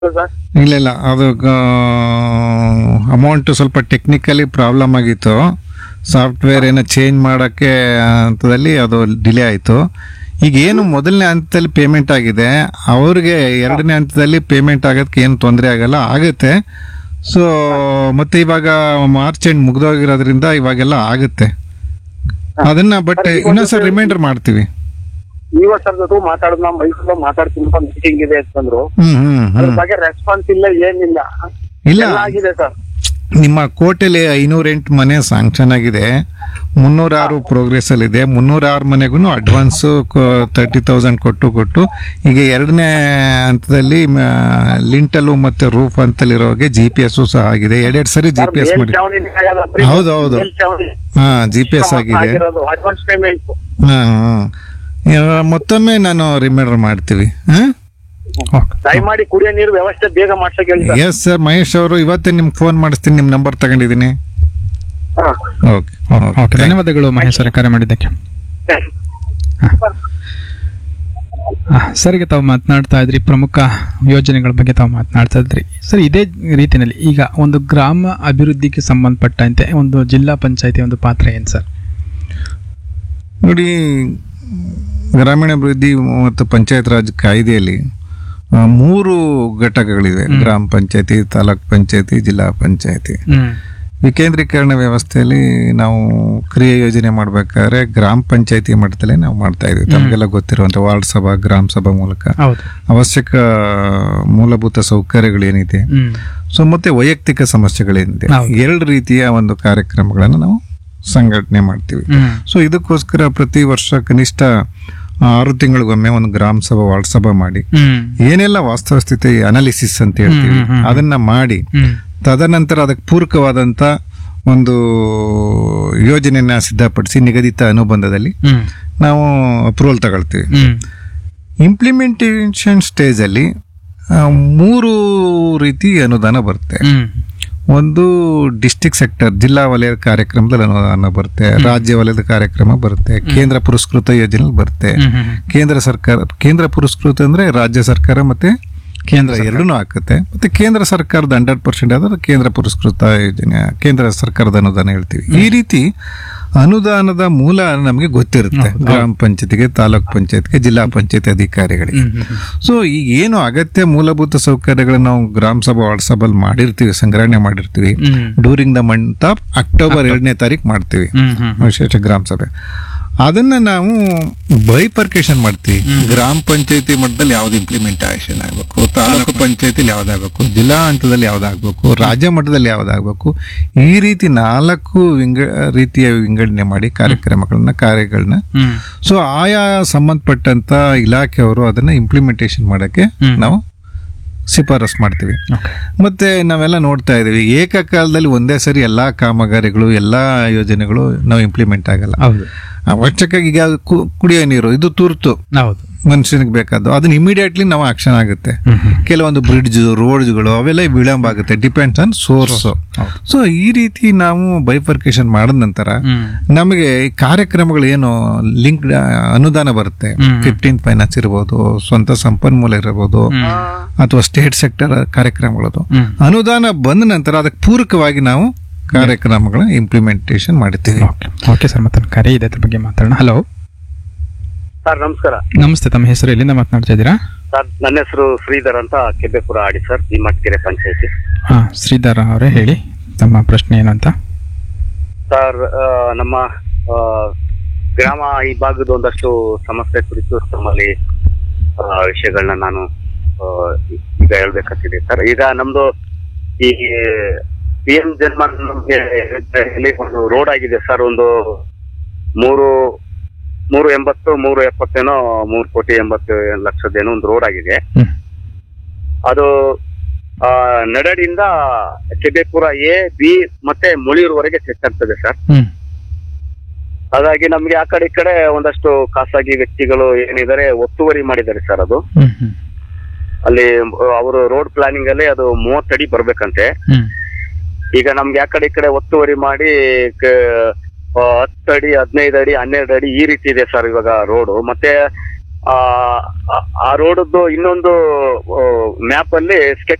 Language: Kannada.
ಸರ್ ಇಲ್ಲ ಇಲ್ಲ ಅದು ಅಮೌಂಟ್ ಸ್ವಲ್ಪ ಟೆಕ್ನಿಕಲಿ ಪ್ರಾಬ್ಲಮ್ ಆಗಿತ್ತು ಸಾಫ್ಟ್ವೇರ್ ಏನೋ ಚೇಂಜ್ ಮಾಡೋಕ್ಕೆ ಹಂತದಲ್ಲಿ ಅದು ಡಿಲೇ ಆಯಿತು ಈಗ ಏನು ಮೊದಲನೇ ಹಂತದಲ್ಲಿ ಪೇಮೆಂಟ್ ಆಗಿದೆ ಅವ್ರಿಗೆ ಎರಡನೇ ಹಂತದಲ್ಲಿ ಪೇಮೆಂಟ್ ಆಗೋದಕ್ಕೆ ಏನು ತೊಂದರೆ ಆಗಲ್ಲ ಆಗುತ್ತೆ ಸೊ ಮತ್ತೆ ಇವಾಗ ಮಾರ್ಚ್ ಎಂಡ್ ಮುಗ್ದೋಗಿರೋದ್ರಿಂದ ಇವಾಗೆಲ್ಲ ಆಗುತ್ತೆ ಅದನ್ನ ಬಟ್ ಇನ್ನೊಂದ್ಸಲ ರಿಮೈಂಡರ್ ಮಾಡ್ತೀವಿ ನೀವ ಸರ್ ಜೊತೆ ಮಾತಾಡಿದ್ ನಾ ಮೈಸೂರಲ್ಲಿ ಮಾತಾಡ್ತೀನಿ ಮೀಟಿಂಗ್ ಇದೆ ಅಂತಂದ್ರು ಹ್ಮ್ ಹ್ಮ್ ಅದ್ರ ಹ್ಮ್ ಬಗ್ಗೆ ರೆಸ್ಪಾನ್ಸ್ ಇಲ್ಲ ಏನಿಲ್ಲ ಇಲ್ಲ ಎಲ್ಲ ಆಗಿದೆ ಸರ್ ನಿಮ್ಮ ಕೋಟೆಲಿ ಐನೂರ ಎಂಟು ಮನೆ ಸ್ಯಾಂಕ್ಷನ್ ಆಗಿದೆ ಮುನ್ನೂರ ಆರು ಪ್ರೋಗ್ರೆಸ್ ಅಲ್ಲಿ ಇದೆ ಮುನ್ನೂರ ಆರು ಮನೆಗೂ ಅಡ್ವಾನ್ಸ್ ತರ್ಟಿ ತೌಸಂಡ್ ಕೊಟ್ಟು ಕೊಟ್ಟು ಈಗ ಎರಡನೇ ಹಂತದಲ್ಲಿ ಲಿಂಟಲು ಮತ್ತೆ ರೂಫ್ ಅಂತಲ್ಲಿರೋಗೆ ಜಿ ಪಿ ಎಸ್ ಸಹ ಆಗಿದೆ ಎರಡೆರಡು ಸರಿ ಜಿ ಪಿ ಎಸ್ ಮಾಡಿ ಮೇಲ್ಛಾವಣಿನೇ ಆಗಲ್ಲ, ಪ್ರೀ- ಹೌದು, ಹೌದು. ಮೇಲ್ಛಾವಣಿ ಹಾ ಜಿ ಪಿ ಎಸ್ ಆಗಿದೆ ಆಗಿರೋದು ಅಡ್ವಾನ್ಸ್ ಪೇಮೆಂಟ್ ಹಾ ಹಾ. ಇವಾಗ ಮತ್ತೊಮ್ಮೆ ನಾನು ರಿಮೈಂಡರ್ ಮಾಡ್ತೀವಿ ಹಾ ದಯಮಾಡಿ ಕುಡಿಯೋ ನೀರು ವ್ಯವಸ್ಥೆ ಬೇಗ ಮಾಡ್ಸಕ್ ಹೇಳಿ ಸರ್ ಎಸ್ ಸರ್ ಮಹೇಶ್ ಅವರು ಇವತ್ತೇ ನಿಮ್ಗೆ ಫೋನ್ ಮಾಡಿಸ್ತೀನಿ ನಿಮ್ಮ ನಂಬರ್ ತಗೊಂಡಿದ್ದೀನಿ ಹಾ. ಓಕೆ ಓಕೆ ಧನ್ಯವಾದಗಳು ಮಹೇಶ್ ಅವರೇ ಕರೆ ಮಾಡಿದ್ದಕ್ಕೆ ಆ, ಸರ್ ಈಗ ತಾವು ಮಾತನಾಡ್ತಾ ಇದ್ರಿ ಪ್ರಮುಖ ಯೋಜನೆಗಳ ಬಗ್ಗೆ ತಾವು ಮಾತನಾಡ್ತಾ ಇದ್ರಿ ಸರ್ ಇದೇ ರೀತಿಯಲ್ಲಿ ಈಗ ಒಂದು ಗ್ರಾಮ ಅಭಿವೃದ್ಧಿಗೆ ಸಂಬಂಧಪಟ್ಟಂತೆ ಒಂದು ಜಿಲ್ಲಾ ಪಂಚಾಯತಿ ಒಂದು ಪಾತ್ರ ಏನು ಸರ್ ನೋಡಿ ಗ್ರಾಮೀಣಾಭಿವೃದ್ಧಿ ಮತ್ತು ಪಂಚಾಯತ್ ರಾಜ್ ಕಾಯ್ದೆಯಲ್ಲಿ ಆ, ಮೂರು ಘಟಕಗಳಿವೆ ಗ್ರಾಮ ಪಂಚಾಯತಿ ತಾಲೂಕ್ ಪಂಚಾಯತಿ ಜಿಲ್ಲಾ ಪಂಚಾಯತಿ ವಿಕೇಂದ್ರೀಕರಣ ವ್ಯವಸ್ಥೆಯಲ್ಲಿ ನಾವು ಕ್ರಿಯೆ ಯೋಜನೆ ಮಾಡ್ಬೇಕಾದ್ರೆ ಗ್ರಾಮ ಪಂಚಾಯತಿ ಮಟ್ಟದಲ್ಲೇ ನಾವು ಮಾಡ್ತಾ ಇದ್ವಿ ತಮಗೆಲ್ಲ ಗೊತ್ತಿರುವಂತ ವಾರ್ಡ್ ಸಭಾ ಗ್ರಾಮ ಸಭಾ ಮೂಲಕ ಹೌದು ಅವಶ್ಯಕ ಮೂಲಭೂತ ಸೌಕರ್ಯಗಳೇನಿದೆ ಹ್ಮ್ ಸೊ ಮತ್ತೆ ವೈಯಕ್ತಿಕ ಸಮಸ್ಯೆಗಳೇನಿದೆ ಹೌದು. ಎರಡು ರೀತಿಯ ಒಂದು ಕಾರ್ಯಕ್ರಮಗಳನ್ನು ನಾವು ಸಂಘಟನೆ ಮಾಡ್ತೀವಿ ಹ್ಮ್ ಸೊ ಇದಕ್ಕೋಸ್ಕರ ಪ್ರತಿ ವರ್ಷ ಕನಿಷ್ಠ ಆರು ತಿಂಗಳಿಗೊಮ್ಮೆ ಒಂದು ಗ್ರಾಮ ಸಭಾ ವಾರ್ಡ್ ಸಭಾ ಮಾಡಿ ಹ್ಮ್ ಏನೆಲ್ಲ ವಾಸ್ತವ ಸ್ಥಿತಿ ಅನಾಲಿಸಿಸ್ ಅಂತ ಹೇಳ್ತೀವಿ ಹ್ಮ್, ಹ್ಮ್, ಹ್ಮ್. ಅದನ್ನ ಮಾಡಿ ಹ್ಮ್ ತದನಂತರ ಅದಕ್ಕೆ ಪೂರಕವಾದಂತ ಒಂದು ಯೋಜನೆಯನ್ನ ಸಿದ್ಧಪಡಿಸಿ ನಿಗದಿತ ಅನುಬಂಧದಲ್ಲಿ ಹ್ಮ್ ನಾವು ಅಪ್ರೂವಲ್ ತಗೊಳ್ತೀವಿ ಹ್ಮ್ ಇಂಪ್ಲಿಮೆಂಟೇಷನ್ ಸ್ಟೇಜ್ ಅಲ್ಲಿ ಆ, ಮೂರು ರೀತಿ ಅನುದಾನ ಬರುತ್ತೆ ಹ್ಮ್ ಒಂದು ಡಿಸ್ಟಿಕ್ ಸೆಕ್ಟರ್ ಜಿಲ್ಲಾ ವಲಯದ ಕಾರ್ಯಕ್ರಮದಲ್ಲಿ ಅನುದಾನ ಬರುತ್ತೆ ರಾಜ್ಯ ವಲಯದ ಕಾರ್ಯಕ್ರಮ ಬರುತ್ತೆ ಕೇಂದ್ರ ಪುರಸ್ಕೃತ ಯೋಜನೆ ಬರುತ್ತೆ ಹ್ಮ್ ಹ್ಮ್ ಕೇಂದ್ರ ಸರ್ಕಾರ ಕೇಂದ್ರ ಪುರಸ್ಕೃತ ಅಂದ್ರೆ ರಾಜ್ಯ ಸರ್ಕಾರ ಮತ್ತೆ ಕೇಂದ್ರ ಎರಡೂ ಹಾಕುತ್ತೆ ಮತ್ತೆ ಕೇಂದ್ರ ಸರ್ಕಾರದ ಹಂಡ್ರೆಡ್ ಪರ್ಸೆಂಟ್ ಆದ್ರೆ ಕೇಂದ್ರ ಪುರಸ್ಕೃತ ಯೋಜನೆ ಕೇಂದ್ರ ಸರ್ಕಾರದ ಅನುದಾನ ಹೇಳ್ತೀವಿ ಈ ರೀತಿ ಅನುದಾನದ ಮೂಲ ನಮಗೆ ಗೊತ್ತಿರುತ್ತೆ ಗ್ರಾಮ ಪಂಚಾಯತಿಗೆ ತಾಲೂಕ್ ಪಂಚಾಯತ್ಗೆ ಜಿಲ್ಲಾ ಪಂಚಾಯತ್ ಅಧಿಕಾರಿಗಳಿಗೆ ಹ್ಮ್ ಹ್ಮ್ ಸೊ ಈಗ ಏನು ಅಗತ್ಯ ಮೂಲಭೂತ ಸೌಕರ್ಯಗಳನ್ನ ನಾವು ಗ್ರಾಮ ಸಭಾ ವಾರ್ಡ್ ಸಭೆಯಲ್ಲಿ ಮಾಡಿರ್ತೀವಿ ಸಂಗ್ರಹಣೆ ಮಾಡಿರ್ತೀವಿ hmm during the month of October ಎರಡನೇ ತಾರೀಕು ಮಾಡ್ತೀವಿ ಹ್ಮ್ ಹ್ಮ್ ವಿಶೇಷ ಗ್ರಾಮ ಸಭೆ ಅದನ್ನ ನಾವು ಬೈಪರ್ಕೇಶನ್ ಮಾಡ್ತೀವಿ ಗ್ರಾಮ ಪಂಚಾಯತಿ ಮಟ್ಟದಲ್ಲಿ ಯಾವ್ದು ಇಂಪ್ಲಿಮೆಂಟೇಷನ್ ಆಗಬೇಕು ತಾಲೂಕು ಪಂಚಾಯತಿಲಿ ಯಾವ್ದಾಗಬೇಕು ಜಿಲ್ಲಾ ಹಂತದಲ್ಲಿ ಯಾವ್ದಾಗಬೇಕು ರಾಜ್ಯ ಮಟ್ಟದಲ್ಲಿ ಯಾವ್ದಾಗಬೇಕು ಈ ರೀತಿ ನಾಲ್ಕು ವಿಂಗ ರೀತಿಯ ವಿಂಗಡಣೆ ಮಾಡಿ ಕಾರ್ಯಕ್ರಮಗಳನ್ನ ಕಾರ್ಯಗಳನ್ನ ಹ್ಮ್ ಸೊ ಆಯಾ ಸಂಬಂಧಪಟ್ಟಂತ ಇಲಾಖೆಯವರು ಅದನ್ನ ಇಂಪ್ಲಿಮೆಂಟೇಷನ್ ಮಾಡಕ್ಕೆ ಹ್ಮ್. ನಾವು ಶಿಫಾರಸ್ ಮಾಡ್ತೀವಿ ಓಕೆ ಮತ್ತೆ ನಾವೆಲ್ಲ ನೋಡ್ತಾ ಇದೀವಿ ಏಕಕಾಲದಲ್ಲಿ ಒಂದೇ ಸರಿ ಎಲ್ಲಾ ಕಾಮಗಾರಿಗಳು ಎಲ್ಲಾ ಯೋಜನೆಗಳು ನಾವು ಇಂಪ್ಲಿಮೆಂಟ್ ಆಗಲ್ಲ ಹೌದು ಅವಶ್ಯಕ ಈಗ ಕು- ಕುಡಿಯೋ ನೀರು ಇದು ತುರ್ತು ಹೌದು ಮನುಷ್ಯನಿಗೆ ಬೇಕಾದ್ದು ಅದನ್ನ ಇಮಿಡಿಯೇಟ್ಲಿ ನಾವು ಆಕ್ಷನ್ ಆಗುತ್ತೆ ಹ್ಮ್ ಹ್ಮ್ ಕೆಲವೊಂದು ಬ್ರಿಡ್ಜ್ ರೋಡ್ಸ್ಗಳು ಅವೆಲ್ಲ ವಿಳಂಬ ಆಗುತ್ತೆ ಡಿಪೆಂಡ್ಸ್ ಆನ್ ಸೋರ್ಸ್ ಹೌದು. ಸೊ ಈ ರೀತಿ ನಾವು ಬೈಫರ್ಕೇಶನ್ ಮಾಡಿದ ನಂತರ ಹ್ಮ್ ನಮಗೆ ಈ ಕಾರ್ಯಕ್ರಮಗಳು ಏನು ಲಿಂಕ್ ಅನುದಾನ ಬರುತ್ತೆ ಹ್ಮ್. ಫಿಫ್ಟೀನ್ ಫೈನಾನ್ಸ್ ಇರ್ಬೋದು ಸ್ವಂತ ಸಂಪನ್ಮೂಲ ಇರಬಹುದು ಹ್ಮ್ ಅಥವಾ ಸ್ಟೇಟ್ ಸೆಕ್ಟರ್ ಕಾರ್ಯಕ್ರಮಗಳದು ಹ್ಮ್ ಅನುದಾನ ಬಂದ ನಂತರ ಅದಕ್ಕೆ ಪೂರಕವಾಗಿ ನಾವು ಕಾರ್ಯಕ್ರಮಗಳ ಇಂಪ್ಲಿಮೆಂಟೇಷನ್ ಮಾಡ್ತೀವಿ ಓಕೆ ಓಕೆ ಸರ್ ಮತ್ತೆ ಕರೆ ಇದೆ ಅದ್ರ ಬಗ್ಗೆ ಮಾತಾಡೋಣ ಹಲೋ ಸರ್ ನಮಸ್ಕಾರ ನಮಸ್ತೆ ತಮ್ಮ ಹೆಸರು ಎಲ್ಲಿಂದ ಮಾತನಾಡ್ತಾ ಇದ್ದೀರಾ ಸರ್ ನನ್ನ ಹೆಸರು ಶ್ರೀಧರ್ ಅಂತ ಕೆಬ್ಬೆಪುರ ಆಡಿ ಸರ್ ಈ ಮಟ್ಕೆರೆ ಪಂಚಾಯತಿ ಹಾ ಶ್ರೀಧರ ಅವರೇ ಹೇಳಿ ತಮ್ಮ ಪ್ರಶ್ನೆ ಏನು ಅಂತ ಸರ್ ಆ, ನಮ್ಮ ಆ, ಗ್ರಾಮ ಈ ಭಾಗದ ಒಂದಷ್ಟು ಸಮಸ್ಯೆ ಕುರಿತು ತಮ್ಮಲ್ಲಿ ಆ, ವಿಷಯಗಳನ್ನ ನಾನು ಆ, ಈಗ ಹೇಳ್ಬೇಕಂತಿದೆ ಸರ್ ಈಗ ನಮ್ದು ಈ ಪಿ ಎಂ ಜನ್ಮನ್ ನಮ್ಗೆ ಇಲ್ಲಿ ಒಂದು ರೋಡ್ ಆಗಿದೆ ಸರ್ ಒಂದು ಮೂರು ಮೂರು ಎಂಬತ್ತು ಮೂರು ಎಪ್ಪತ್ತೇನೋ ಮೂರು ಕೋಟಿ ಎಂಬತ್ತು ಲಕ್ಷದೇನೋ ಒಂದು ರೋಡ್ ಆಗಿದೆ ಹ್ಮ್ ಅದು ಆ, ನಡಡಿಯಿಂದ ಕೆಬೆಪುರ ಎ ಬಿ ಮತ್ತೆ ಮುಳಿಯೂರ್ವರೆಗೆ ಚೆಕ್ ಆಗ್ತದೆ ಸರ್ ಹ್ಮ್ ಹಾಗಾಗಿ ನಮ್ಗೆ ಆ ಕಡೆ ಈ ಕಡೆ ಒಂದಷ್ಟು ಖಾಸಗಿ ವ್ಯಕ್ತಿಗಳು ಏನಿದ್ದಾರೆ ಒತ್ತುವರಿ ಮಾಡಿದ್ದಾರೆ ಸರ್ ಅದು ಹ್ಮ್ ಹ್ಮ್ ಅಲ್ಲಿ ಅವರು ರೋಡ್ ಪ್ಲಾನಿಂಗ್ ಅಲ್ಲಿ ಅದು ಮೂವತ್ತಡಿ ಬರ್ಬೇಕಂತೆ ಹ್ಮ್ ಈಗ ನಮ್ಗೆ ಆ ಕಡೆ ಈ ಕಡೆ ಒತ್ತುವರಿ ಮಾಡಿ ಕ- ಆ, ಹತ್ತು ಅಡಿ ಹದಿನೈದು ಅಡಿ ಹನ್ನೆರಡು ಅಡಿ ಈ ರೀತಿ ಇದೆ ಸರ್ ಇವಾಗ ರೋಡು ಮತ್ತೆ ಆ ಆ ರೋಡದ್ದು ಇನ್ನೊಂದು ಮ್ಯಾಪ್ ಅಲ್ಲಿ ಸ್ಕೆಚ್